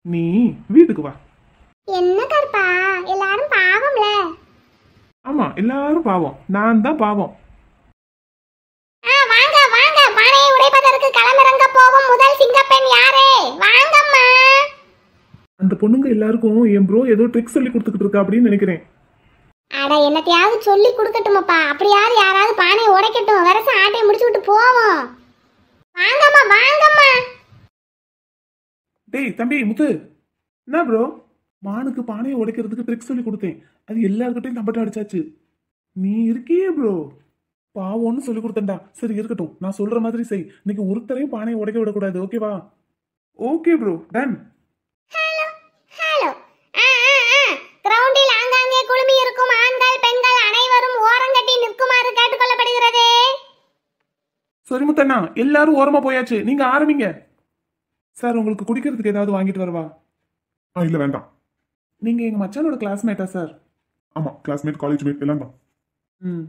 நீ வீட்டுக்கு வா என்ன கருப்பா எல்லாரும் பாவம்ல ஆமா எல்லாரும் பாவம் நான் தான் பாவம் ஆ வாங்க வாங்க பானையை உடைப்பதற்கு களமிறங்க போகும் முதல் சிங்கப்பெண் யாரே வாங்கம்மா அந்த பொண்ணுங்க எல்லாருக்கும் என் ப்ரோ ஏதோ ட்ரிக் சொல்லி கொடுத்துக்கிட்டு இருக்கா அப்படின்னு நினைக்கிறேன் அட என்னத்தையாவது சொல்லி கொடுக்கட்டுமாப்பா அப்படியாவது யாராவது பானையை உடைக்கட்டும் வரச ஆட்டையை முடிச்சு விட்டு போவோம் வாங்கம்மா வாங்கம்மா டேய் தம்பி முத்து என்ன ப்ரோ மானுக்கு பானையை உடைக்கிறதுக்கு ட்ரிக் சொல்லி கொடுத்தேன் அது எல்லாருக்கிட்டையும் தம்பட்டம் அடிச்சாச்சு நீ இருக்கியே ப்ரோ பாவம்னு சொல்லி கொடுத்தேன்டா சரி இருக்கட்டும் நான் சொல்ற மாதிரி செய் இன்னைக்கு ஒருத்தரையும் பானையை உடைக்க விடக்கூடாது ஓகேவா okay bro done hello hello ஆ ஆ ஆ கிரவுண்டில் ஆங்காங்கே குழுமி இருக்கும் ஆண்கள் பெண்கள் அனைவரும் ஓரங்கட்டி நிற்குமாறு கேட்டுக்கொள்ளப்படுகிறதே சரி முத்தண்ணா எல்லாரும் ஓரமா போயாச்சு நீங்க ஆரம்பிங்க சார் உங்களுக்கு குடிக்கிறதுக்கு ஏதாவது வாங்கிட்டு வரவா ஆ இல்ல வேண்டாம் நீங்க எங்க மச்சானோட கிளாஸ்மேட்டா சார் ஆமா கிளாஸ்மேட் காலேஜ் மேட் எல்லாம் தான் ம்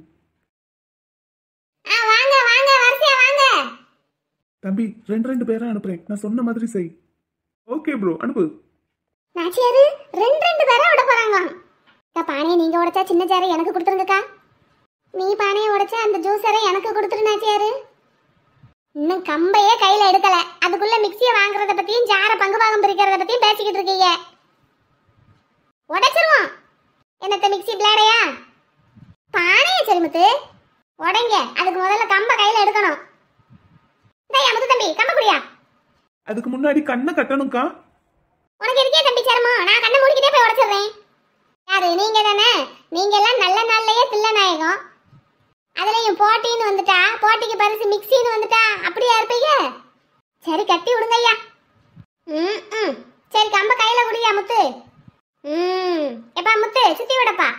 ஆ வாங்க வாங்க வரிசையா வாங்க தம்பி ரெண்டு ரெண்டு பேரா அனுப்புறேன் நான் சொன்ன மாதிரி செய் ஓகே ப்ரோ அனுப்பு நாச்சியாரு ரெண்டு ரெண்டு பேரா விட போறாங்க இந்த பானையை நீங்க உடைச்சா சின்ன சேரை எனக்கு கொடுத்துருங்கக்கா நீ பானையை உடைச்சா அந்த ஜூஸரை எனக்கு கொடுத்துரு நாச்சியாரு இன்னும் கம்பையே கையில எடுக்கல அதுக்குள்ள மிக்சியை வாங்குறத பத்தியும் ஜார பங்கு பாகம் பிரிக்கிறத பத்தியும் பேசிக்கிட்டு இருக்கீங்க உடைச்சிருவோம் என்னத்த மிக்ஸி பிளேடையா பானையை செருமுத்து உடைங்க அதுக்கு முதல்ல கம்ப கையில எடுக்கணும் இந்தா முத்து தம்பி கம்ப குடியா அதுக்கு முன்னாடி கண்ணை கட்டணும்க்கா உனக்கு இருக்கே தம்பி சரமம் நான் கண்ணை மூடிக்கிட்டே போய் உடச்சிடுறேன் யாரு நீங்க தானே நீங்க எல்லாம் நல்ல நாள்லயே தில்ல நாயகம் அதுலயும் போட்டின்னு வந்துட்டா போட்டிக்கு பரிசு மிக்ஸின்னு வந்துட்டா அப்படியா இருப்பீங்க சரி கட்டி விடுங்க ஐயா ம் ம் சரி கம்ப கையில குடியா முத்து ம் எப்பா முத்து சுத்தி விடப்பா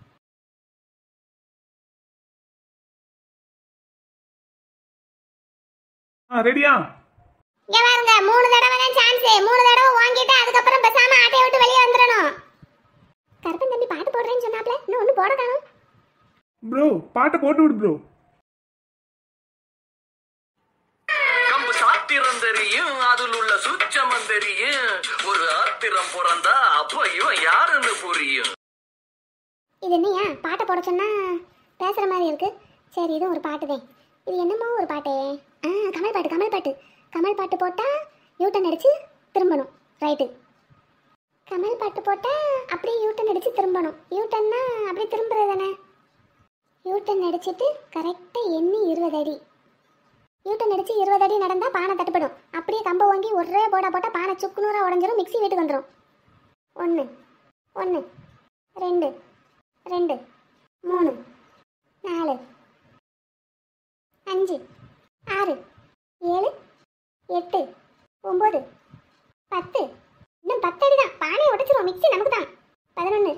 ஆ ரெடியா இங்க பாருங்க மூணு தடவை தான் சான்ஸ் மூணு தடவை வாங்கிட்டு அதுக்கப்புறம் பேசாம ஆட்டையை விட்டு வெளியே வந்துடணும் கருப்பன் தம்பி பாட்டு போடுறேன்னு சொன்னாப்ல இன்னும் ஒண்ணு போட காணும் ப்ரோ பாட்டை போட்டு விடு ப்ரோ கம்பு சாத்திரம் தெரியும் அதில் உள்ள சூட்சமம் தெரியும் ஒரு ஆத்திரம் பிறந்தா அப்ப இவன் யாருன்னு புரியும் இது என்னையா பாட்டை போட சொன்னா பேசுற மாதிரி இருக்கு சரி இது ஒரு பாட்டு தான் இது என்னமோ ஒரு பாட்டு ஆ கமல் பாட்டு கமல் பாட்டு கமல் பாட்டு போட்டா யூட்டன் அடிச்சு திரும்பணும் ரைட்டு கமல் பாட்டு போட்டா அப்படியே யூட்டன் அடிச்சு திரும்பணும் யூட்டன்னா அப்படியே திரும்புறது தானே யூட்டன் அடிச்சிட்டு கரெக்டாக எண்ணி இருபது அடி யூட்டன் அடிச்சு இருபது அடி நடந்தா பானை தட்டுப்படும் அப்படியே கம்பை வாங்கி ஒரே போடா போட்டால் பானை சுக்குநூறாக உடஞ்சிரும் மிக்ஸி வீட்டுக்கு வந்துடும் ஒன்று ஒன்று ரெண்டு ரெண்டு மூணு நாலு அஞ்சு ஆறு ஏழு எட்டு ஒம்பது பத்து இன்னும் பத்து அடி தான் பானையை உடைச்சிரும் மிக்ஸி நமக்கு தான் பதினொன்று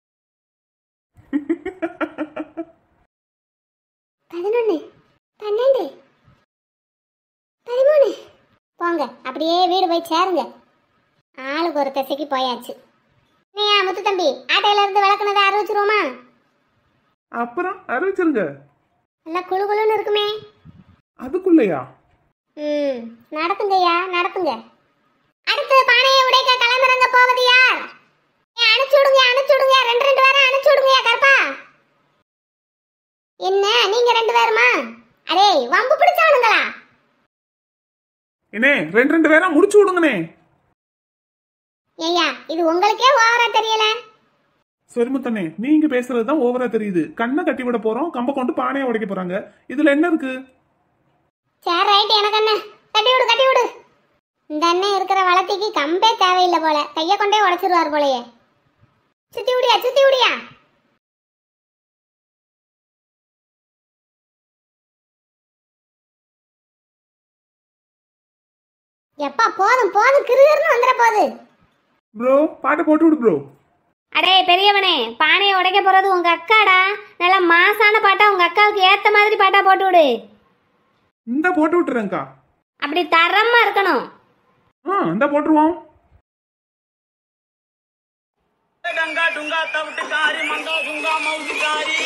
பதினொன்று பன்னெண்டு பதிமூணு போங்க அப்படியே வீடு போய் சேருங்க ஆளுக்கு ஒரு திசைக்கு போயாச்சு நீயா முத்து தம்பி ஆட்டையில இருந்து விளக்குனதை அறிவிச்சிருவோமா அப்புறம் அறிவிச்சிருங்க நல்லா குளு குளுன்னு இருக்குமே அதுக்குள்ளயா ம் நடத்துங்கய்யா நடத்துங்க அடுத்து பானையை உடைக்க களமிறங்க போவது யார் ஏய், அனுப்பிச்சு விடுங்க அனுப்பிச்சு விடுங்க ரெண்டு ரெண்டு பேரும் அனுப்பிச்சு விடுங்க கருப்பா என்ன நீங்க ரெண்டு பேருமா அடே வம்பு பிடிச்சவனுங்களா என்னே ரெண்டு ரெண்டு பேரா முடிச்சு விடுங்கண்ணே ஐயா இது உங்களுக்கே ஓவரா தெரியல சரி முத்தண்ணே நீங்க பேசுறது தான் ஓவரா தெரியுது கண்ணை கட்டி விட போறோம் கம்ப கொண்டு பானையை உடைக்க போறாங்க இதுல என்ன இருக்கு சரி ரைட் எனக்கு என்ன கட்டி விடு கட்டி விடு இந்த அண்ணன் இருக்கிற வளர்த்திக்கு கம்பே தேவையில்லை போல கையை கொண்டே உடைச்சிருவார் போலயே சுத்தி விடியா சுத்தி விடியா எப்பா போதும் போதும் கிருகிருன்னு வந்துட போகுது ப்ரோ பாட்டை போட்டு விடு ப்ரோ அடே பெரியவனே பானையை உடைக்க போறது உங்க அக்காடா நல்ல மாசான பாட்டா உங்க அக்காவுக்கு ஏத்த மாதிரி பாட்டா போட்டு விடு இந்த போட்டு விட்டுறேங்க்கா அப்படி தரமா இருக்கணும் ஆ இந்த போட்டுருவோம் கங்கா டுங்கா தவிட்டுக்காரி மங்கா குங்கா மவுசுக்காரி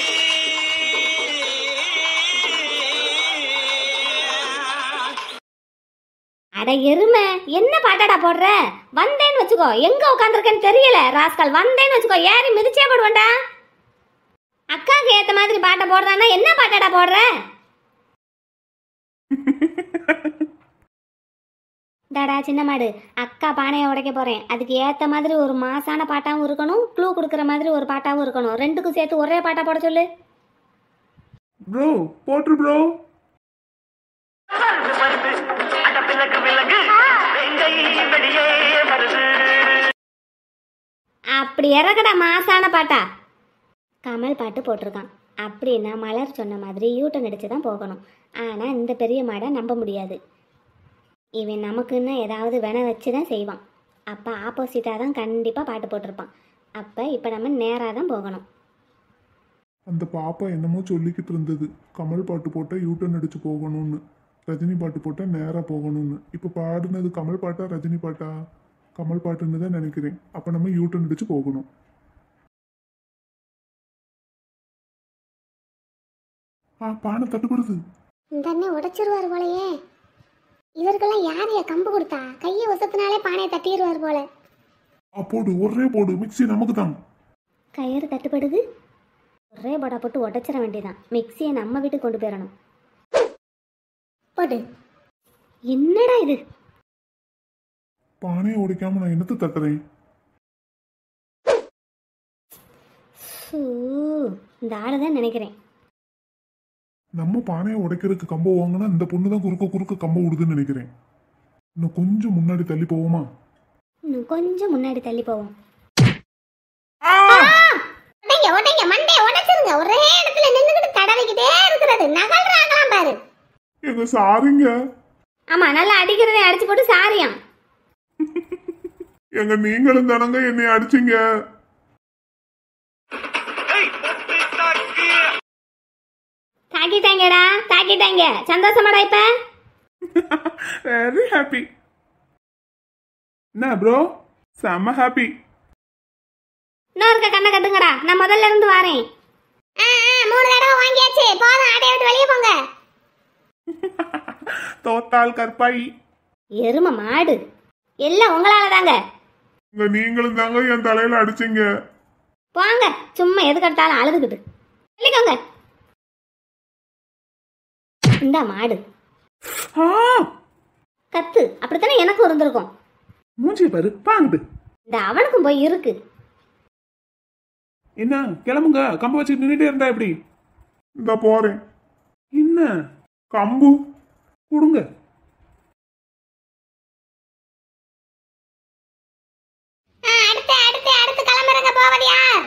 அட எருமை என்ன பாட்டாடா போடுற வந்தேன்னு வச்சுக்கோ எங்க உட்காந்துருக்கேன்னு தெரியல ராஸ்கல் வந்தேன்னு வச்சுக்கோ ஏறி மிதிச்சே போடுவேன்டா அக்காவுக்கு ஏத்த மாதிரி பாட்டை போடுறான்னா என்ன பாட்டாடா போடுற டாடா சின்ன மாடு அக்கா பானையை உடைக்க போறேன் அதுக்கு ஏத்த மாதிரி ஒரு மாசான பாட்டாவும் இருக்கணும் க்ளூ கொடுக்குற மாதிரி ஒரு பாட்டாவும் இருக்கணும் ரெண்டுக்கும் சேர்த்து ஒரே பாட்டா போட சொல்லு ப்ரோ போட்டு ப்ரோ வருது வருது அட விலகு விலகு வெங்கை வெளியே வருது அப்படி இறக்கடா மாசான பாட்டா கமல் பாட்டு போட்டிருக்கான் அப்படின்னா மலர் சொன்ன மாதிரி யூட்டன் அடிச்சு தான் போகணும் ஆனால் இந்த பெரிய மாடை நம்ப முடியாது இவன் நமக்குன்னு ஏதாவது வென வச்சு தான் செய்வான் அப்போ ஆப்போசிட்டாக தான் கண்டிப்பாக பாட்டு போட்டிருப்பான் அப்போ இப்போ நம்ம நேராக தான் போகணும் அந்த பாப்பா என்னமோ சொல்லிக்கிட்டு இருந்தது கமல் பாட்டு போட்டா யூட்டன் அடிச்சு போகணும்னு ரஜினி பாட்டு போட்டா நேரா போகணும்னு இப்ப பாடுனது கமல் பாட்டா ரஜினி பாட்டா கமல் பாட்டுன்னு தான் நினைக்கிறேன் அப்ப நம்ம யூட்டன் அடிச்சு போகணும் ஆ பானை தட்டுப்படுது இந்த அண்ணன் உடைச்சிருவார் போலயே இவருக்கெல்லாம் யார் யா கம்பு கொடுத்தா கையை ஒசத்தினாலே பானையை தட்டிடுவார் போல ஆ போடு ஒரே போடு மிக்ஸி நமக்கு தான் கயிறு தட்டுப்படுது ஒரே படா போட்டு உடச்சிட வேண்டியதான் மிக்சியை நம்ம வீட்டுக்கு கொண்டு போயிடணும் போடு என்னடா இது பானையை உடைக்காம நான் என்னத்தை தட்டுறேன் சூ, இந்த ஆளு தான் நினைக்கிறேன் நம்ம பானையை உடைக்கிறதுக்கு கம்பை வாங்கினா இந்த பொண்ணு தான் குறுக்க குறுக்க கம்பை விடுதுன்னு நினைக்கிறேன் இன்னும் கொஞ்சம் முன்னாடி தள்ளி போவோமா இன்னும் கொஞ்சம் முன்னாடி தள்ளி போவோம் உடைங்க உடைங்க மண்டைய உடைச்சிருங்க ஒரே இடத்துல நின்னுக்கிட்டு தடவிக்கிட்டே இருக்கிறது நகல்றாங்களாம் பாரு எங்க சாரிங்க ஆமா நல்லா அடிக்கிறதே அடிச்சு போட்டு சாரியாம் எங்க நீங்களும் தானங்க என்னை அடிச்சீங்க தாக்கிட்டாங்கடா தாக்கிட்டாங்க சந்தோஷமாடா இப்ப வெரி ஹாப்பி என்ன ப்ரோ செம்ம ஹாப்பி இன்னொருக்க கண்ணை கட்டுங்கடா நான் முதல்ல இருந்து வரேன் ஆ, ஆ, மூணு தடவை வாங்கியாச்சு போதும் ஆட்டையை விட்டு வெளியே போங்க தோத்தால் கற்பாயி எரும மாடு எல்லாம் உங்களால தாங்க இங்க நீங்களும் தாங்க என் தலையில அடிச்சீங்க போங்க சும்மா எது கட்டாலும் அழுதுகிட்டு சொல்லிக்கோங்க இந்த மாடு ஆ கத்து அப்படித்தானே எனக்கும் இருந்திருக்கும் மூஞ்சியை பாரு வாங்குது இந்த அவனுக்கும் போய் இருக்கு என்ன கிளம்புங்க கம்ப வச்சு நின்றுட்டே இருந்தா எப்படி இந்த போறேன் என்ன கம்பு கொடுங்க ஆ, அடுத்து அடுத்து அடுத்து கிளம்புறங்க போவது யார்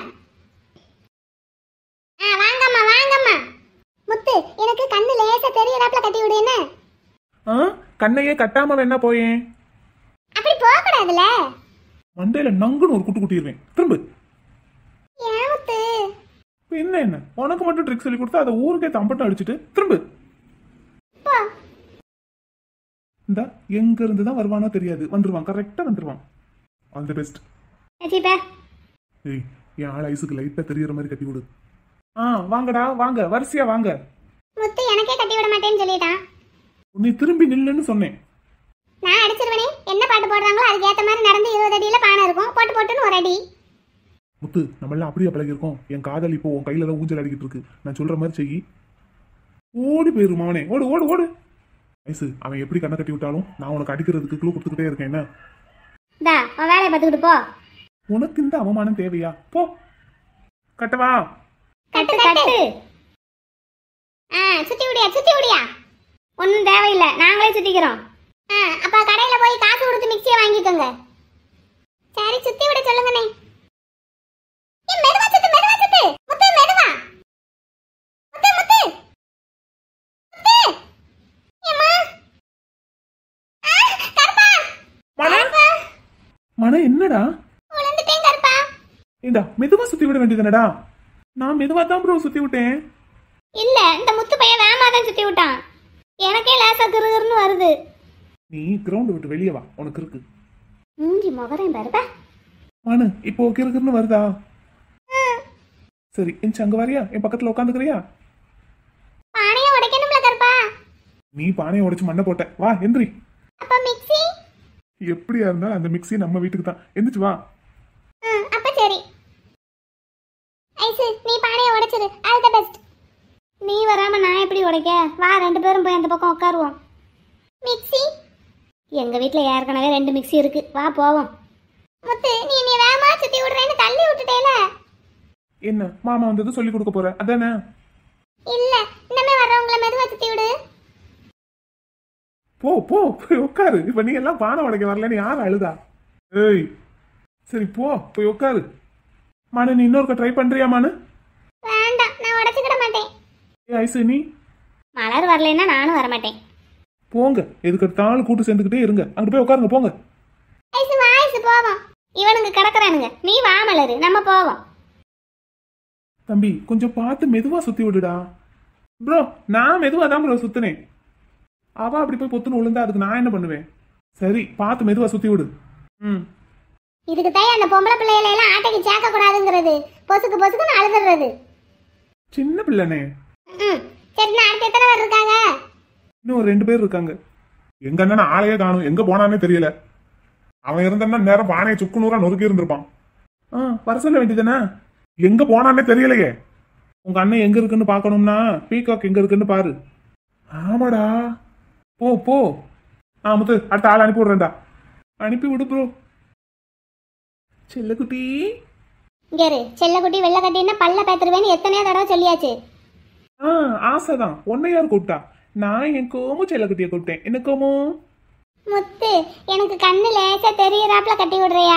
ஆ வாங்கம்மா வாங்கம்மா முத்து எனக்கு கண்ணு லேசா தெரியறாப்ல கட்டி விடு என்ன ஆ கண்ணையே கட்டாம வேணா போயேன் அப்படி போக கூடாதுல மண்டையில நங்குன்னு ஒரு குட்டு குட்டிடுவேன் திரும்ப ஏன் முத்து இப்ப என்ன என்ன உனக்கு மட்டும் ட்ரிக் சொல்லி கொடுத்தா அதை ஊருக்கே தம்பட்டம் அடிச்சுட்டு திரும்ப போ இந்த எங்க இருந்து தான் வருவானோ தெரியாது வந்துருவான் கரெக்டா வந்துருவான் ஆல் தி பெஸ்ட் சீப்பே ஏய் என் ஆள் ஐஸுக்கு லைட்டா தெரியற மாதிரி கட்டி விடு ஆ வாங்கடா வாங்க வரிசையா வாங்க முத்து எனக்கே கட்டி விட மாட்டேன்னு சொல்லிட்டான் உன்னை திரும்பி நில்லுன்னு சொன்னேன் நான் அடிச்சிருவனே என்ன பாட்டு போடுறாங்களோ அதுக்கு ஏத்த மாதிரி நடந்து இருபது அடியில பானை இருக்கும் போட்டு போட்டுன்னு ஒரு அடி முத்து நம்ம எல்லாம் அப்படியே பழகிருக்கோம் என் காதல் இப்போ உன் கையில தான் ஊஞ்சல் அடிக்கிட்டு இருக்கு நான் சொல்ற மாதிரி செய் ஓடி போயிரும் அவனே ஓடு ஓடு ஓடு ஐசு அவன் எப்படி கண்ணை கட்டி விட்டாலும் நான் உனக்கு அடிக்கிறதுக்கு க்ளூ கொடுத்துக்கிட்டே இருக்கேன் என்ன இந்தா உன் வேலையை பார்த்துக்கிட்டு போ உனக்கு இந்த அவமானம் தேவையா போ கட்டவா கட்டு கட்டு ஆ சுத்தி விடியா சுத்தி விடியா ஒன்றும் தேவையில்லை நாங்களே சுத்திக்கிறோம் ஆ அப்ப கடையில போய் காசு கொடுத்து மிக்சியை வாங்கிக்கோங்க சரி சுத்தி விட சொல்லுங்கண்ணே ஏய், மெதுவா சுத்து மெதுவா சுத்து முத்து மெதுவா முத்து முத்து முத்து ஏம்மா ஆ கருப்பா மன மன என்னடா விழுந்துட்டேன் கருப்பா ஏண்டா மெதுவா சுத்தி விட வேண்டியதுனடா நான் மெதுவா தான் ப்ரோ சுத்தி விட்டேன் இல்ல இந்த முத்து பையன் வேகமா தான் சுத்தி விட்டான் எனக்கே லேசா கிருகிருன்னு வருது நீ கிரவுண்ட் விட்டு வெளியே வா உனக்கு இருக்கு மூஞ்சி முகரையும் பாருப்பா மனு இப்போ கிறுகிறுன்னு வருதா சரி இன்ச்சு அங்க வரியா என் பக்கத்துல உட்காந்துக்கிறியா பானையை உடைக்கணும்ல கருப்பா நீ பானையை உடைச்சு மண்ணை போட்ட வா எந்திரி அப்ப மிக்ஸி எப்படியா இருந்தாலும் அந்த மிக்ஸி நம்ம வீட்டுக்கு தான் எந்திரிச்சு வா ஆ அப்ப சரி ஐசு நீ பானையை உடைச்சிரு ஆல் த பெஸ்ட் நீ வராம நான் எப்படி உடைக்க வா ரெண்டு பேரும் போய் அந்த பக்கம் உட்காருவோம் மிக்ஸி எங்க வீட்ல ஏற்கனவே ரெண்டு மிக்ஸி இருக்கு வா போவோம் முத்து நீ நீ வேகமா சுத்தி விடுறேன்னு தள்ளி விட்டுட்டேல என்ன மாமா வந்தது சொல்லி கொடுக்க போற அதானே இல்ல இன்னமே வர்றவங்கள மெதுவா சுத்தி விடு போ போ போய் உட்காரு இப்ப நீ எல்லாம் பானை உடைக்க வரலன்னு யார் அழுதா ஏய் சரி போ போய் உட்காரு மானு நீ இன்னொருக்க ட்ரை பண்றியா மானு வேண்டாம் நான் உடைச்சுக்கிட மாட்டேன் ஏ ஐசு நீ மலர் வரலைன்னா நானும் வரமாட்டேன் போங்க எதுக்கு எடுத்தாலும் கூட்டு சேர்ந்துக்கிட்டே இருங்க அங்கிட்டு போய் உட்காருங்க போங்க ஐசு வா ஐசு போவோம் இவனுங்க கிடக்குறானுங்க நீ வா மலரு நம்ம போவோம் தம்பி கொஞ்சம் பார்த்து மெதுவா சுத்தி விடுடா ப்ரோ நான் மெதுவா தான் ப்ரோ சுத்தினேன் அவ அப்படி போய் பொத்துன்னு விழுந்தா அதுக்கு நான் என்ன பண்ணுவேன் சரி பார்த்து மெதுவா சுத்தி விடு ம் இதுக்கு தான் அந்த பொம்பளை பிள்ளைகளை எல்லாம் ஆட்டைக்கு சேர்க்க கூடாதுங்கிறது பொசுக்கு பொசுக்குன்னு அழுதுறது சின்ன பிள்ளைனே ம் சரி நான் அடுத்து எத்தனை பேர் இருக்காங்க இன்னும் ஒரு ரெண்டு பேர் இருக்காங்க எங்க அண்ணன் ஆளையே காணும் எங்க போனானே தெரியல அவன் இருந்தான்னா நேரம் பானையை சுக்கு நூறா நொறுக்கி இருந்திருப்பான் ஆ வர சொல்ல வேண்டியதானே எங்க போனானே தெரியலையே உங்க அண்ணன் எங்க இருக்குன்னு பார்க்கணும்னா பீகாக் எங்க இருக்குன்னு பாரு ஆமாடா போ போ ஆ முத்து அடுத்த ஆள் அனுப்பி விடுறேன்டா அனுப்பி விடு ப்ரோ செல்லக்குட்டி இங்க இரு செல்லக்குட்டி வெள்ளை கட்டின்னா பல்ல பேத்துருவேன்னு எத்தனையோ தடவை சொல்லியாச்சு ஆ ஆசைதான் உன்னை யார் கூப்பிட்டா நான் என் கோமு செல்லக்குட்டியை கூப்பிட்டேன் என்ன கோமு முத்து எனக்கு கண்ணு லேசா தெரியறாப்புல கட்டி விடுறியா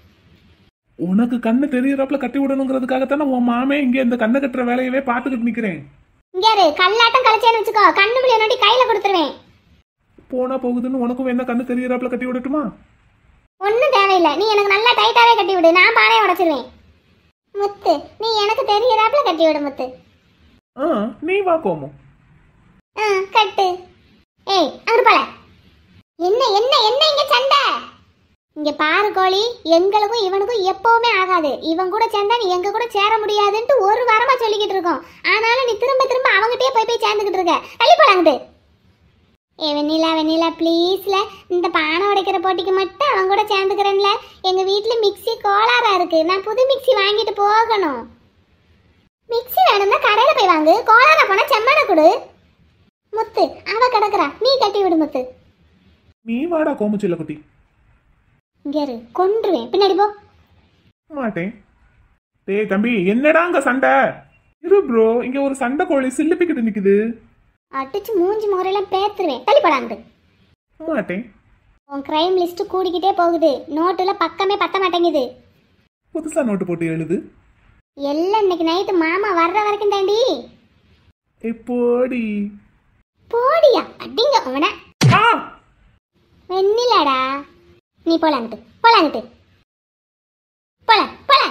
உனக்கு கண்ணு தெரியறப்பல கட்டி விடணுங்கிறதுக்காகத்தானே உன் மாமே இங்க இந்த கண்ணை கட்டுற வேலையவே பார்த்துக்கிட்டு நிக்கிறேன் இங்க இரு கல்லாட்டம் கழிச்சேன்னு வச்சுக்கோ கண்ணு முடிய நோட்டி கையில கொடுத்துருவேன் போனா போகுதுன்னு உனக்கும் என்ன கண்ணு தெரியறப்பல கட்டி விடட்டுமா ஒன்றும் தேவையில்லை நீ எனக்கு நல்லா டைட்டாவே கட்டி விடு நான் பானையை உடைச்சிருவேன் முத்து நீ எனக்கு தெரியறாப்புல கட்டி விடு முத்து ஆ நீ வா கோமு ஆ கட்டு ஏய் அங்க போல என்ன என்ன என்ன இங்க சண்டை இங்க பாரு கோழி எங்களுக்கும் இவனுக்கும் எப்பவுமே ஆகாது இவன் கூட சேர்ந்தா நீ எங்க கூட சேர முடியாதுன்ட்டு ஒரு வாரமா சொல்லிக்கிட்டு இருக்கோம் ஆனாலும் நீ திரும்ப திரும்ப அவங்கிட்டயே போய் போய் சேர்ந்துக்கிட்டு இருக்க தள்ளி போலாங்கிட்டு ஏ வெண்ணிலா வெண்ணிலா ப்ளீஸ்ல இந்த பானை உடைக்கிற போட்டிக்கு மட்டும் அவன் கூட சேர்ந்துக்கிறேன்ல எங்க வீட்ல மிக்ஸி கோளாறா இருக்கு நான் புது மிக்ஸி வாங்கிட்டு போகணும் மிக்ஸி வேணும்னா கடையில போய் வாங்கு கோளாரா போனா செம்மனை கொடு முத்து அவ கிடக்குறா நீ கட்டி விடு முத்து நீ வாடா கோமு செல்லக்குட்டி இங்க இரு கொன்றுவேன் பின்னாடி போ மாட்டேன் டேய் தம்பி என்னடா அங்க சண்டை இரு ப்ரோ இங்க ஒரு சண்டை கோழி சில்லுப்பிக்கிட்டு நிக்குது அடிச்சு மூஞ்சி முறையெல்லாம் பேத்துருவேன் தள்ளி போடாங்க மாட்டேன் உன் கிரைம் லிஸ்ட் கூடிக்கிட்டே போகுது நோட்டுல பக்கமே பத்த மாட்டேங்குது புதுசா நோட்டு போட்டு எழுது எல்லாம் இன்னைக்கு நைட்டு மாமா வர்ற வரைக்கும் தாண்டி எப்போடி போடியா அடிங்க அவனை ஆ வெண்ணிலாடா நீ போலாங்கிட்டு போலாங்கிட்டு போல போல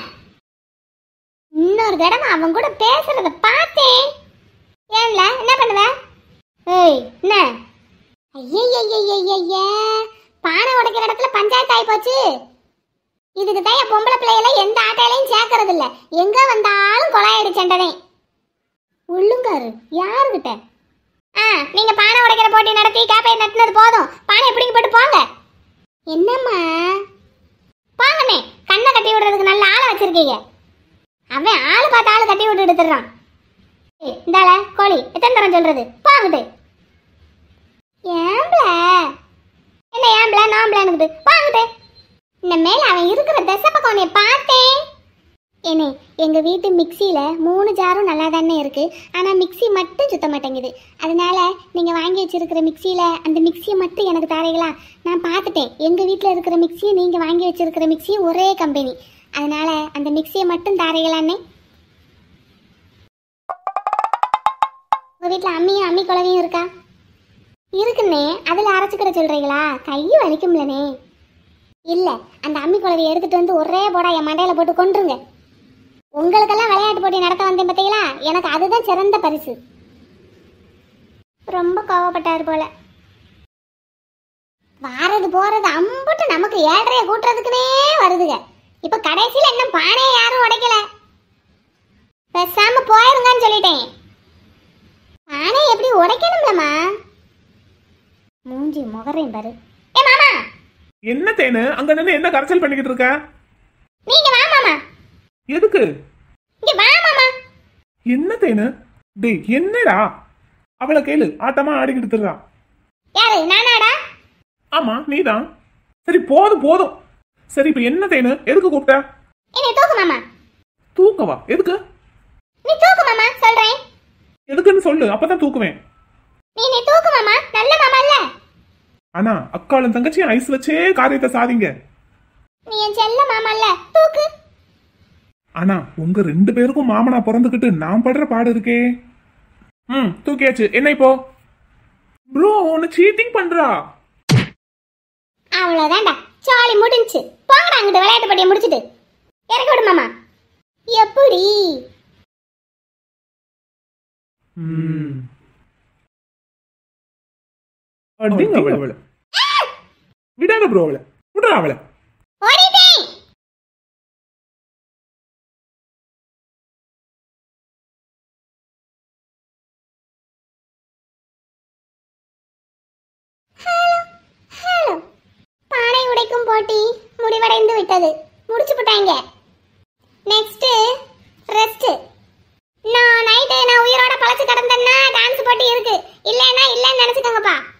இன்னொரு தடவை அவன் கூட பேசுறத பார்த்தேன் ஏன்ல என்ன பண்ணுவ ஏய் என்ன ஐயய்யய்யய்யய்ய பானை உடைக்கிற இடத்துல பஞ்சாயத்து ஆகி போச்சு இதுக்கு தான் என் பொம்பளை பிள்ளைகளை எந்த ஆட்டையிலையும் சேர்க்கறது இல்ல எங்க வந்தாலும் கொலாயடி சண்டனே உள்ளுங்காரு யாருகிட்ட ஆ நீங்க பானை உடைக்கிற போட்டி நடத்தி கேப்பை நட்டுனது போதும் பானை பிடிங்க போட்டு போங்க என்னம்மா போங்கண்ணே கண்ணை கட்டி விடுறதுக்கு நல்ல ஆளை வச்சிருக்கீங்க அவன் ஆளு பார்த்து ஆளு கட்டி விட்டு எடுத்துடுறான் ஏய், இந்தால கோழி எத்தனை தரம் சொல்றது போங்கிட்டு ஏம்பல என்ன ஏம்பல நாம்பலன்னுக்குது போங்கிட்டு இந்த மேல அவன் இருக்கிற திசை பக்கம் உன்னை பார்த்தேன் ஏனே எங்கள் வீட்டு மிக்சியில் மூணு ஜாரும் நல்லா தானே இருக்குது ஆனால் மிக்ஸி மட்டும் சுத்த மாட்டேங்குது அதனால நீங்கள் வாங்கி வச்சிருக்கிற மிக்சியில் அந்த மிக்சியை மட்டும் எனக்கு தாரீங்களா நான் பார்த்துட்டேன் எங்கள் வீட்டில் இருக்கிற மிக்சியும் நீங்கள் வாங்கி வச்சிருக்கிற மிக்சியும் ஒரே கம்பெனி அதனால அந்த மிக்சியை மட்டும் தாரீங்களாண்ணே உங்கள் வீட்டில் அம்மியும் அம்மி குழவையும் இருக்கா இருக்குண்ணே அதில் அரைச்சிக்கிட சொல்கிறீங்களா கை வலிக்கும்லண்ணே இல்லை அந்த அம்மி குழவையை எடுத்துகிட்டு வந்து ஒரே போடா என் மண்டையில் போட்டு கொன்றுங்க உங்களுக்கெல்லாம் விளையாட்டு போட்டி நடத்த வந்தேன் பார்த்தீங்களா எனக்கு அதுதான் சிறந்த பரிசு ரொம்ப கோவப்பட்டாரு போல வாரது போறது அம்புட்டு நமக்கு ஏழரைய கூட்டுறதுக்குனே வருதுங்க இப்ப கடைசியில என்ன பானையை யாரும் உடைக்கல பேசாம போயிருங்கன்னு சொல்லிட்டேன் பானை எப்படி உடைக்கணும்லம்மா மூஞ்சி முகரையும் பாரு ஏ மாமா என்ன தேனு அங்க நின்று என்ன கரைச்சல் பண்ணிக்கிட்டு இருக்க நீங்க வா மாமா எதுக்கு இங்க வா மாமா என்ன தேனு டேய் என்னடா அவளை கேளு ஆட்டமா ஆடிக்கிட்டு இருக்கா யாரு நானாடா ஆமா நீதான் சரி போதும் போதும் சரி இப்ப என்ன தேனு எதுக்கு கூப்பிட்ட என்னை தூக்கு மாமா தூக்கவா எதுக்கு நீ தூக்கு மாமா சொல்றேன் எதுக்குன்னு சொல்லு அப்பதான் தூக்குவேன் நீ என்னை தூக்கு மாமா நல்ல மாமா இல்ல ஆனா அக்காளும் தங்கச்சியும் ஐஸ் வச்சே காரியத்தை சாதிங்க நீ என் செல்ல மாமா இல்ல தூக்கு ஆனா உங்க ரெண்டு பேருக்கும் மாமனா பிறந்துகிட்டு நான் படுற பாடு இருக்கே ம் தூக்கியாச்சு என்ன இப்போ ப்ரோ உன்னை சீட்டிங் பண்றா அவ்வளவுதான்டா சாலி முடிஞ்சுச்சு போங்கடா அங்கிட்டு விளையாட்டு போட்டியை முடிச்சிட்டு இறக்கி விடு மாமா எப்படி ம். அடிங்க அவளை அவளை விடாத ப்ரோ அவளை விடுறா அவளை ஓடிட்டேன் ஹலோ பானை உடைக்கும் போட்டி முடிவடைந்து விட்டது முடிச்சு போட்டாங்க நெக்ஸ்ட் ரெஸ்ட் நான் நைட்டு நான் உயிரோட பழச்சு கிடந்தேன்னா டான்ஸ் போட்டி இருக்கு இல்லைன்னா இல்லைன்னு நினைச்சுக்கோங்கப்பா